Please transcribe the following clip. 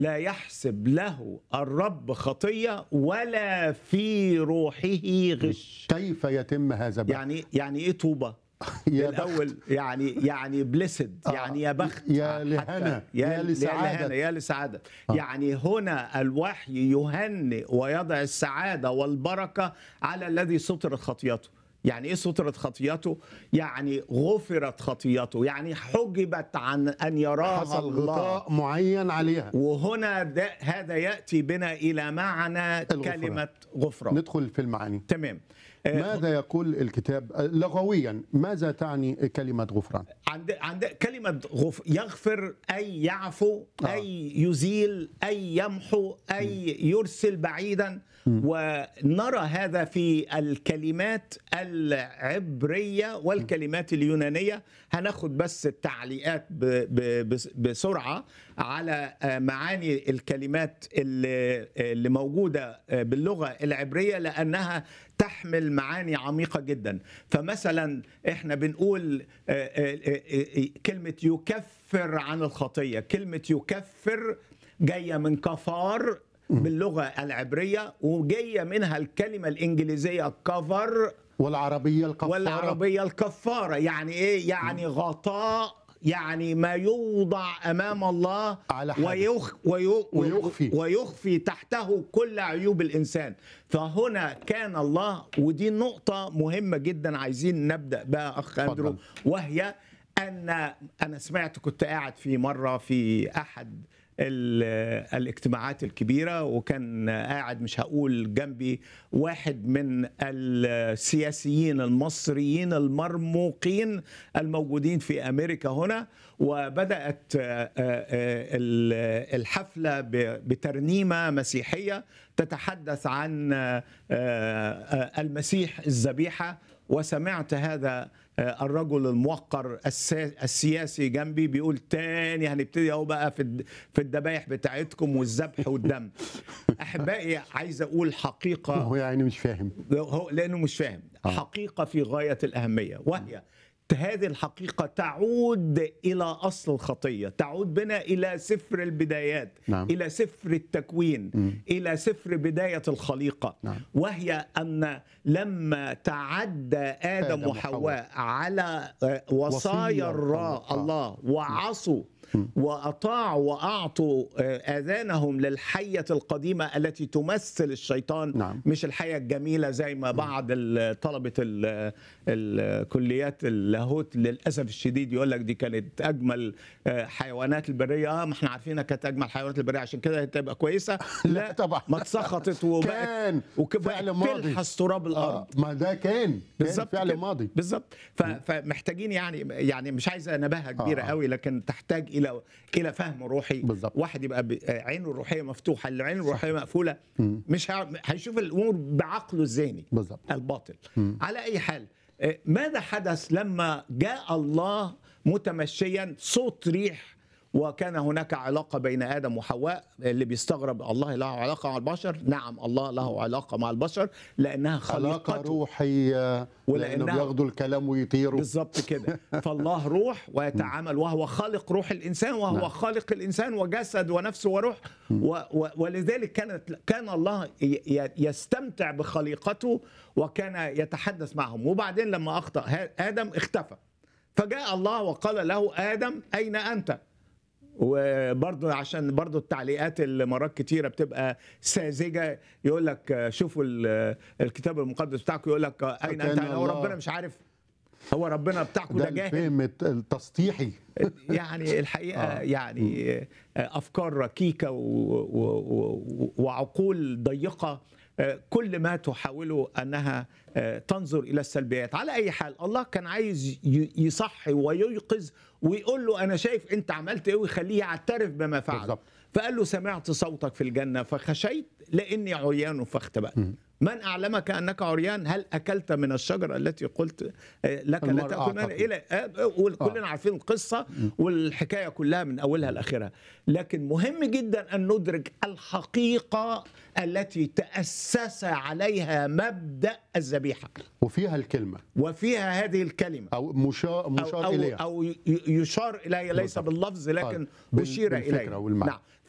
لا يحسب له الرب خطيه ولا في روحه غش كيف يتم هذا بقى؟ يعني يعني ايه طوبه يا بخت. الاول يعني يعني بليسد آه. يعني يا بخت يا حتى- لهنا، يا, يا لسعادة. لهنا يا لسعاده آه. يعني هنا الوحي يهنئ ويضع السعاده والبركه على الذي سترت خطيته يعني ايه سترت خطيته يعني غفرت خطيته يعني حجبت عن ان يراها حصل الله غطاء معين عليها وهنا ده هذا ياتي بنا الى معنى الغفران. كلمه غفران ندخل في المعاني تمام آه، ماذا يقول الكتاب آه، لغويا ماذا تعني كلمة غفران عند عند كلمة غف يغفر أي يعفو آه. أي يزيل أي يمحو أي يرسل بعيدا ونرى هذا في الكلمات العبرية والكلمات اليونانية هناخد بس التعليقات ب- ب- بس- بسرعة على آه، معاني الكلمات اللي اللي موجودة آه، باللغة العبرية لأنها تحمل معاني عميقة جدا فمثلا احنا بنقول آه، آه، آه، آه، كلمة يكفر عن الخطية كلمة يكفر جاية من كفار باللغة العبرية وجاية منها الكلمة الإنجليزية كفر والعربية القفارة والعربية الكفارة يعني إيه؟ يعني غطاء يعني ما يوضع أمام الله على حدث. ويخ ويو ويخفي. ويخفي تحته كل عيوب الإنسان فهنا كان الله ودي نقطة مهمة جدا عايزين نبدأ بها أخ اتفضل. أندرو وهي أن أنا سمعت كنت قاعد في مرة في أحد ال- الاجتماعات الكبيرة وكان قاعد مش هقول جنبي واحد من السياسيين المصريين المرموقين الموجودين في أمريكا هنا وبدأت آه، آه، آه، ال- الحفلة ب- بترنيمة مسيحية تتحدث عن آه، آه، المسيح الذبيحة وسمعت هذا آه، الرجل الموقر السا- السياسي جنبي بيقول تاني هنبتدي اهو بقى في الد- في الذبايح بتاعتكم والذبح والدم احبائي عايز اقول حقيقه هو يعني مش فاهم هو لانه مش فاهم آه. حقيقه في غايه الاهميه وهي هذه الحقيقة تعود إلى أصل الخطية تعود بنا إلى سفر البدايات نعم. إلى سفر التكوين إلى سفر بداية الخليقة نعم. وهي أن لما تعدى آدم, آدم وحواء على آه، وصايا وصية الرا الله. الله وعصوا وأطاعوا وأعطوا آه، آذانهم للحية القديمة التي تمثل الشيطان نعم. مش الحية الجميلة زي ما بعض ال- طلبة ال- الكليات اللاهوت للأسف الشديد يقول لك دي كانت أجمل آه، حيوانات البرية اه ما احنا عارفينها كانت أجمل حيوانات البرية عشان كده تبقى كويسة لا طبعا. ما اتسخطت وبقت كان وكبقت فعل ماضي. تلحس تراب الأرض آه ما ده كان كان فعل كده. ماضي بالظبط ف- فمحتاجين يعني يعني مش عايزه نباهه كبيره آه. قوي لكن تحتاج الى الى فهم روحي بالظبط. واحد يبقى ب- عينه الروحيه مفتوحه اللي عينه الروحيه مقفوله مش ه- هيشوف الامور بعقله الذهني بالظبط. الباطل على اي حال آه، ماذا حدث لما جاء الله متمشيا صوت ريح وكان هناك علاقة بين آدم وحواء اللي بيستغرب الله له علاقة مع البشر نعم الله له علاقة مع البشر لأنها علاقة خليقته روحية لأنه ولأنها- بياخدوا الكلام ويطيروا بالظبط كده فالله روح ويتعامل وهو خالق روح الانسان وهو نعم. خالق الانسان وجسد ونفس وروح و و ولذلك كانت كان الله ي- ي- يستمتع بخليقته وكان يتحدث معهم وبعدين لما اخطا ها- ادم اختفى فجاء الله وقال له ادم اين انت وبرضه عشان برضه التعليقات اللي مرات كتيره بتبقى ساذجه يقول لك آه، شوفوا ال- الكتاب المقدس بتاعكم يقول لك آه، اين انت كان هو الله- ربنا مش عارف هو ربنا بتاعكم ده ده جاهل الفهم التسطيحي يعني الحقيقه آه. يعني آه، افكار ركيكه و- و- و- وعقول ضيقه آه، كل ما تحاول انها آه، تنظر الى السلبيات على اي حال الله كان عايز ي- يصحي وييقظ ويقول له انا شايف انت عملت ايه ويخليه يعترف بما فعل بالظبط. فقال له سمعت صوتك في الجنه فخشيت لاني عريان فاختبأت من اعلمك انك عريان هل اكلت من الشجره التي قلت آه، لك لا المرأة تاكل منها أعتقد. الى آه، وكلنا عارفين القصه والحكايه كلها من اولها لاخرها لكن مهم جدا ان ندرك الحقيقه التي تاسس عليها مبدا الذبيحه وفيها الكلمة وفيها هذه الكلمه أو مشار, أو, مشار أو, إليها أو ي- يشار إليه ليس بالضبط. باللفظ لكن آه، بال- أشير بالفكرة إليه والمعنى. نعم